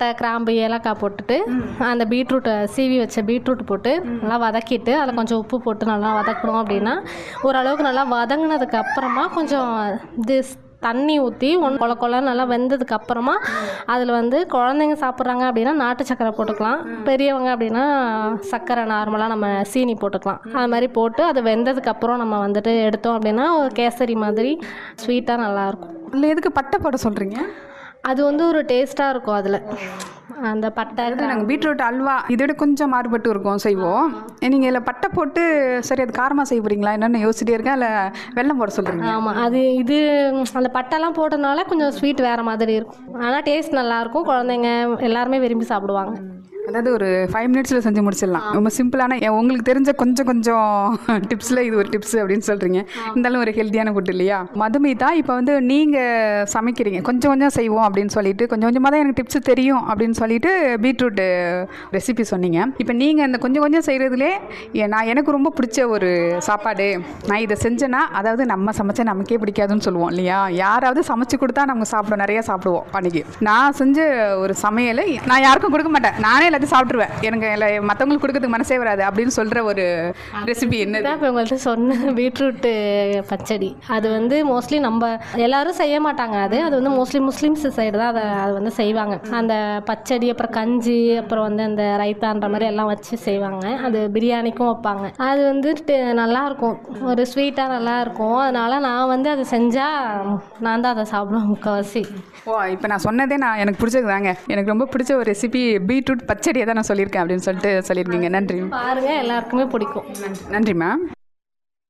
பட்டை கிராம்பு ஏலக்காய் போட்டுட்டு அந்த பீட்ரூட்டை சீவி வச்ச பீட்ரூட் போட்டு நல்லா வதக்கிட்டு அதில் கொஞ்சம் உப்பு போட்டு நல்லா வதக்கணும் அப்படின்னா ஓரளவுக்கு நல்லா வதங்கினதுக்கு அப்புறமா கொஞ்சம் இது தண்ணி ஊற்றி ஒன் கொல கொல நல்லா வெந்ததுக்கு அப்புறமா அதில் வந்து குழந்தைங்க சாப்பிட்றாங்க அப்படின்னா நாட்டு சக்கரை போட்டுக்கலாம் பெரியவங்க அப்படின்னா சர்க்கரை நார்மலாக நம்ம சீனி போட்டுக்கலாம் அது மாதிரி போட்டு அது வெந்ததுக்கு அப்புறம் நம்ம வந்துட்டு எடுத்தோம் அப்படின்னா ஒரு கேசரி மாதிரி ஸ்வீட்டாக நல்லாயிருக்கும் இல்லை எதுக்கு பட்டை போட சொல்கிறீங்க அது வந்து ஒரு டேஸ்ட்டாக இருக்கும் அதில் அந்த பட்டை நாங்கள் பீட்ரூட் அல்வா இதோட கொஞ்சம் மாறுபட்டு இருக்கும் செய்வோம் நீங்கள் இதில் பட்டை போட்டு சரி அது காரமாக செய்ய போகிறீங்களா என்னென்னு யோசிச்சிட்டே இருக்கேன் இல்லை வெல்லம் போட சொல்கிறீங்க ஆமாம் அது இது ம், அந்த பட்டெல்லாம் போட்டனால கொஞ்சம் ஸ்வீட் வேறு மாதிரி இருக்கும் ஆனால் டேஸ்ட் நல்லாயிருக்கும் குழந்தைங்க எல்லாருமே விரும்பி சாப்பிடுவாங்க அதாவது ஒரு ஃபைவ் மினிட்ஸில் செஞ்சு முடிச்சிடலாம் ரொம்ப சிம்பிளான எ- உங்களுக்கு தெரிஞ்ச கொஞ்சம் கொஞ்சம் டிப்ஸில் இது ஒரு டிப்ஸ் அப்படின்னு சொல்கிறீங்க இருந்தாலும் ஒரு ஹெல்த்தியான ஃபுட் இல்லையா மதுமிதா இப்போ வந்து நீங்கள் சமைக்கிறீங்க கொஞ்சம் கொஞ்சம் செய்வோம் அப்படின்னு சொல்லிட்டு கொஞ்சம் கொஞ்சமாக தான் எனக்கு டிப்ஸ் தெரியும் அப்படின்னு சொல்லிட்டு பீட்ரூட் ரெசிபி சொன்னீங்க இப்போ நீங்கள் இந்த கொஞ்சம் கொஞ்சம் செய்கிறதுலே நான் எனக்கு ரொம்ப பிடிச்ச ஒரு சாப்பாடு நான் இதை செஞ்சேன்னா அதாவது நம்ம சமைச்சா நமக்கே பிடிக்காதுன்னு சொல்லுவோம் இல்லையா யாராவது சமைச்சு கொடுத்தா நம்ம சாப்பிடுவோம் நிறைய சாப்பிடுவோம் அன்னைக்கு நான் செஞ்ச ஒரு சமையல் நான் யாருக்கும் கொடுக்க மாட்டேன் நானே எல்லாத்தையும் சாப்பிட்ருவேன் எனக்கு இல்லை மற்றவங்களுக்கு கொடுக்கறதுக்கு மனசே வராது அப்படின்னு சொல்கிற ஒரு ரெசிபி என்னது தான் இப்போ உங்கள்கிட்ட சொன்ன பீட்ரூட்டு பச்சடி அது வந்து மோஸ்ட்லி நம்ம எல்லாரும் செய்ய மாட்டாங்க அது அது வந்து மோஸ்ட்லி முஸ்லீம்ஸ் சைடு தான் அதை அது வந்து செய்வாங்க அந்த பச்சடி அப்புறம் கஞ்சி அப்புறம் வந்து அந்த ரைத்தான்ற மாதிரி எல்லாம் வச்சு செய்வாங்க அது பிரியாணிக்கும் வைப்பாங்க அது வந்து டே- நல்லா இருக்கும் ஒரு ஸ்வீட்டாக நல்லா இருக்கும் அதனால நான் வந்து அதை செஞ்சால் நான் தான் அதை சாப்பிடுவேன் முக்கால்வாசி ஓ இப்போ நான் சொன்னதே நான் எனக்கு பிடிச்சது தாங்க எனக்கு ரொம்ப பிடிச்ச ஒரு ரெசிபி பீட்ரூட் பச்சடியை தான் நான் சொல்லியிருக்கேன் அப்படின்னு சொல்லிட்டு சொல்லியிருக்கீங்க நன்றி பாருங்கள் எல்லாருக்குமே பிடிக்கும் நன்றி மேம்